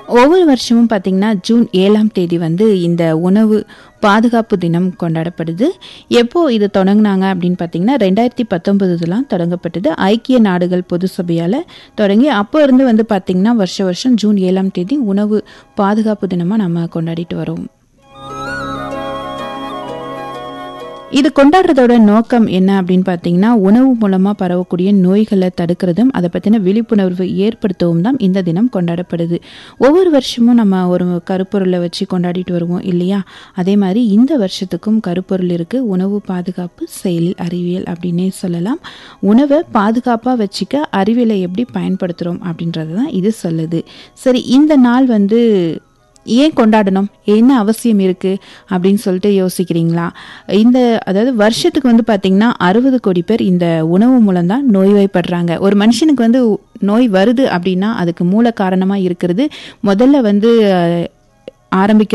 ஒவ்வொரு வருஷமும் பார்த்திங்கன்னா ஜூன் ஏழாம் தேதி வந்து இந்த உணவு பாதுகாப்பு தினம் கொண்டாடப்படுது எப்போ இது தொடங்கினாங்க அப்படின்னு பார்த்தீங்கன்னா ரெண்டாயிரத்தி பத்தொன்பதுலாம் தொடங்கப்பட்டது ஐக்கிய நாடுகள் பொது சபையால் தொடங்கி அப்போ இருந்து வந்து பார்த்திங்கன்னா வருஷ வருஷம் ஜூன் ஏழாம் தேதி உணவு பாதுகாப்பு தினமாக நம்ம கொண்டாடிட்டு வரோம் இது கொண்டாடுறதோட நோக்கம் என்ன அப்படின்னு பார்த்தீங்கன்னா உணவு மூலமாக பரவக்கூடிய நோய்களை தடுக்கிறதும் அதை பற்றின விழிப்புணர்வு ஏற்படுத்தவும் தான் இந்த தினம் கொண்டாடப்படுது ஒவ்வொரு வருஷமும் நம்ம ஒரு கருப்பொருளை வச்சு கொண்டாடிட்டு வருவோம் இல்லையா அதே மாதிரி இந்த வருஷத்துக்கும் கருப்பொருள் இருக்குது உணவு பாதுகாப்பு செயலில் அறிவியல் அப்படின்னே சொல்லலாம் உணவை பாதுகாப்பாக வச்சுக்க அறிவியலை எப்படி பயன்படுத்துகிறோம் அப்படின்றது தான் இது சொல்லுது சரி இந்த நாள் வந்து ஏன் கொண்டாடணும் என்ன அவசியம் இருக்குது அப்படின்னு சொல்லிட்டு யோசிக்கிறீங்களா இந்த அதாவது வருஷத்துக்கு வந்து பார்த்திங்கன்னா அறுபது கோடி பேர் இந்த உணவு மூலம் தான் நோய்வாய்ப்படுறாங்க ஒரு மனுஷனுக்கு வந்து நோய் வருது அப்படின்னா அதுக்கு மூல காரணமாக இருக்கிறது முதல்ல வந்து அஹ், ஆரம்பிக்கிற